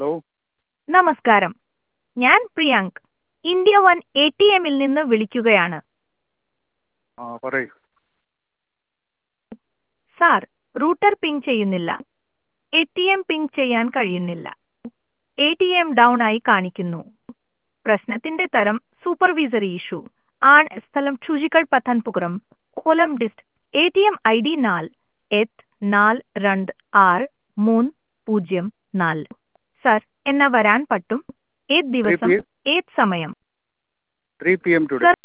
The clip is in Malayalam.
ഹലോ നമസ്കാരം ഞാൻ Priyank India one A T എമ്മിൽ നിന്ന് വിളിക്കുകയാണ് ആ പറയൂ സാർ റൂട്ടർ പിങ് ചെയ്യുന്നില്ല എ ടി എം പിങ് ചെയ്യാൻ കഴിയുന്നില്ല എ ടി എം ഡൗൺ ആയി കാണിക്കുന്നു പ്രശ്നത്തിന്റെ തരം സൂപ്പർവൈസറി ഇഷ്യൂ ആൺ സ്ഥലം ഛുജികൾ Pathanapuram Kollam dist A T M I D നാല് എത്ത് നാല് രണ്ട് ആറ് മൂന്ന് പൂജ്യം നാല് സർ എന്നാ വരാൻ പറ്റും ഏത് ദിവസം p- ഏത് സമയം three P M today sir